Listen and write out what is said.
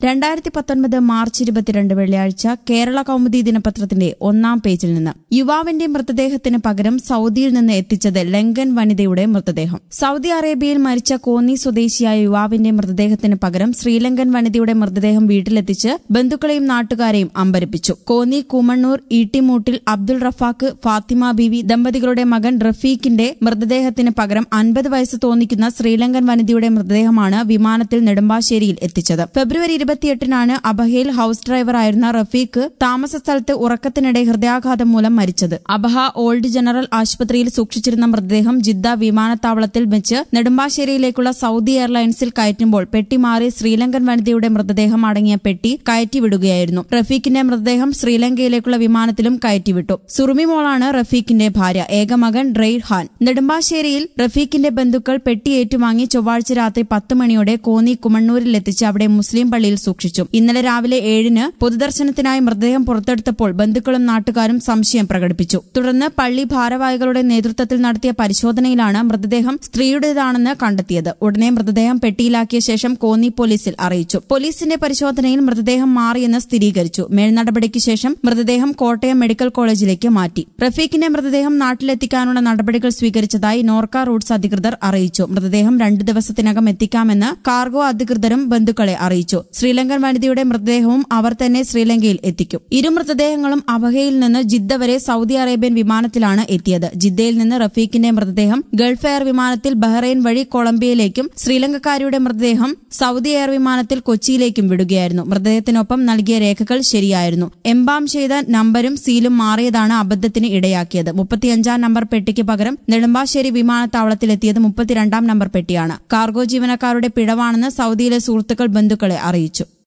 രണ്ടായിരത്തി പത്തൊൻപത് മാർച്ച് ഇരുപത്തിരണ്ട് വെള്ളിയാഴ്ച കേരള കൗമുദി ദിനപത്രത്തിന്റെ ഒന്നാം പേജിൽ നിന്ന് യുവാവിന്റെ മൃതദേഹത്തിന് പകരം സൗദിയിൽ നിന്ന് എത്തിച്ചത് ലങ്കൻ വനിതയുടെ മൃതദേഹം സൗദി അറേബ്യയിൽ മരിച്ച കോന്നി സ്വദേശിയായ യുവാവിന്റെ മൃതദേഹത്തിന് പകരം ശ്രീലങ്കൻ വനിതയുടെ മൃതദേഹം വീട്ടിലെത്തിച്ച് ബന്ധുക്കളെയും നാട്ടുകാരെയും അമ്പരപ്പിച്ചു കോന്നി കുമണ്ണൂർ ഈട്ടിമൂട്ടിൽ അബ്ദുൾ റഫാക്ക് ഫാത്തിമ ബീവി ദമ്പതികളുടെ മകൻ റഫീഖിന്റെ മൃതദേഹത്തിന് പകരം അൻപത് വയസ്സ് തോന്നിക്കുന്ന ശ്രീലങ്കൻ വനിതയുടെ മൃതദേഹമാണ് വിമാനത്തിൽ നെടുമ്പാശ്ശേരിയിൽ എത്തിച്ചത് ഫെബ്രുവരി ഇരുപത്തിയെട്ടിനാണ് അബഹയിൽ ഹൌസ് ഡ്രൈവറായിരുന്ന റഫീഖ് താമസ സ്ഥലത്ത് ഉറക്കത്തിനിടെ ഹൃദയാഘാതം മൂലം മരിച്ചത് അബഹ ഓൾഡ് ജനറൽ ആശുപത്രിയിൽ സൂക്ഷിച്ചിരുന്ന മൃതദേഹം ജിദ്ദ വിമാനത്താവളത്തിൽ വെച്ച് നെടുമ്പാശ്ശേരിയിലേക്കുള്ള സൗദി എയർലൈൻസിൽ കയറ്റുമ്പോൾ പെട്ടി മാറി ശ്രീലങ്കൻ വനിതയുടെ മൃതദേഹം അടങ്ങിയ പെട്ടി കയറ്റിവിടുകയായിരുന്നു റഫീഖിന്റെ മൃതദേഹം ശ്രീലങ്കയിലേക്കുള്ള വിമാനത്തിലും കയറ്റിവിട്ടു സുറുമി മോളാണ് റഫീഖിന്റെ ഭാര്യ ഏകമകൻ റെയ്ഡ് ഖാൻ നെടുമ്പാശ്ശേരിയിൽ റഫീഖിന്റെ ബന്ധുക്കൾ പെട്ടി ഏറ്റുവാങ്ങി ചൊവ്വാഴ്ച രാത്രി പത്ത് മണിയോടെ കോന്നി കുമണ്ണൂരിലെത്തിച്ച് അവിടെ മുസ്ലിം പള്ളിയിൽ സൂക്ഷിച്ചു ഇന്നലെ രാവിലെ ഏഴിന് പൊതുദർശനത്തിനായി മൃതദേഹം പുറത്തെടുത്തപ്പോൾ ബന്ധുക്കളും നാട്ടുകാരും സംശയം പ്രകടിപ്പിച്ചു തുടർന്ന് പള്ളി ഭാരവാഹികളുടെ നേതൃത്വത്തിൽ നടത്തിയ പരിശോധനയിലാണ് മൃതദേഹം സ്ത്രീയുടേതാണെന്ന് കണ്ടെത്തിയത് ഉടനെ മൃതദേഹം പെട്ടിയിലാക്കിയ ശേഷം കോന്നി പോലീസിൽ അറിയിച്ചു പോലീസിന്റെ പരിശോധനയിൽ മൃതദേഹം മാറിയെന്ന് സ്ഥിരീകരിച്ചു മേൽനടപടിക്ക് ശേഷം മൃതദേഹം കോട്ടയം മെഡിക്കൽ കോളേജിലേക്ക് മാറ്റി റഫീഖിന്റെ മൃതദേഹം നാട്ടിലെത്തിക്കാനുള്ള നടപടികൾ സ്വീകരിച്ചതായി നോർക്ക റൂട്ട്സ് അധികൃതർ അറിയിച്ചു മൃതദേഹം രണ്ടു ദിവസത്തിനകം എത്തിക്കാമെന്ന് കാർഗോ അധികൃതരും ബന്ധുക്കളെ അറിയിച്ചു ശ്രീലങ്കൻ വനിതയുടെ മൃതദേഹവും അവർ തന്നെ ശ്രീലങ്കയിൽ എത്തിക്കും ഇരു മൃതദേഹങ്ങളും അബഹയിൽ നിന്ന് ജിദ്ദ വരെ സൗദി അറേബ്യൻ വിമാനത്തിലാണ് എത്തിയത് ജിദ്ദയിൽ നിന്ന് റഫീഖിന്റെ മൃതദേഹം ഗൾഫ് എയർ വിമാനത്തിൽ ബഹ്റൈൻ വഴി കൊളംബിയയിലേക്കും ശ്രീലങ്കക്കാരിയുടെ മൃതദേഹം സൗദി എയർ വിമാനത്തിൽ കൊച്ചിയിലേക്കും വിടുകയായിരുന്നു മൃതദേഹത്തിനൊപ്പം നൽകിയ രേഖകൾ ശരിയായിരുന്നു എംബാം ചെയ്ത നമ്പരും സീലും മാറിയതാണ് അബദ്ധത്തിന് ഇടയാക്കിയത് മുപ്പത്തിയഞ്ചാം നമ്പർ പെട്ടിക്ക് പകരം നെടുമ്പാശ്ശേരി വിമാനത്താവളത്തിലെത്തിയത് മുപ്പത്തിരണ്ടാം നമ്പർ പെട്ടിയാണ് കാർഗോ ജീവനക്കാരുടെ പിഴവാണെന്ന് സൗദിയിലെ സുഹൃത്തുക്കൾ ബന്ധുക്കളെ അറിയിച്ചു